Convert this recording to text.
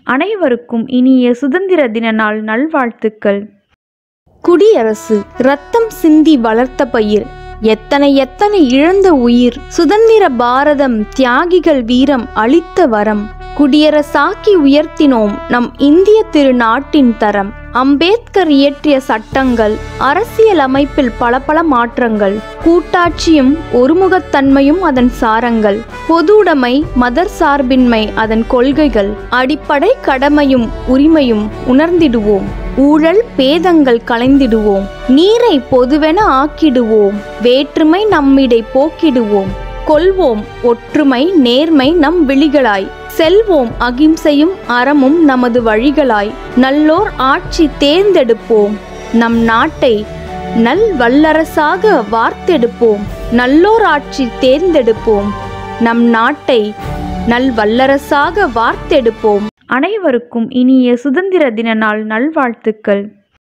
அனைவருக்கும் இனிய சுதந்திர தின நாள் நல்வாழ்த்துக்கள் குடியரசு ரத்தம் சிந்தி வளர்த்த பயிர் எத்தனை எத்தனை இழந்த உயிர் சுதந்திர பாரதம் தியாகிகள் வீரம் அளித்த வரம் குடியரசாக்கி உயர்த்தினோம் நம் இந்திய திருநாட்டின் தரம் அம்பேத்கர் இயற்றிய சட்டங்கள் அரசியல் அமைப்பில் பல பல மாற்றங்கள் கூட்டாட்சியும் ஒருமுகத்தன்மையும் அதன் சாரங்கள் பொதுவுடைமை மதர் சார்பின்மை அதன் கொள்கைகள் அடிப்படை கடமையும் உரிமையும் உணர்ந்திடுவோம் ஊழல் பேதங்கள் களைந்திடுவோம் நீரை பொதுவென ஆக்கிடுவோம் வேற்றுமை நம்மிடை போக்கிடுவோம் கொள்வோம் ஒற்றுமை நேர்மை நம் விழிகளாய் செல்வோம் அகிம்சையும் அறமும் நமது வழிகளாய் நல்லோர் ஆட்சி தேர்ந்தெடுப்போம் நம் நாட்டை நல் வல்லரசாக வார்த்தெடுப்போம் நல்லோர் ஆட்சி தேர்ந்தெடுப்போம் நம் நாட்டை நல் வல்லரசாக வார்த்தெடுப்போம் அனைவருக்கும் இனிய சுதந்திர தின நாள் நல்வாழ்த்துக்கள்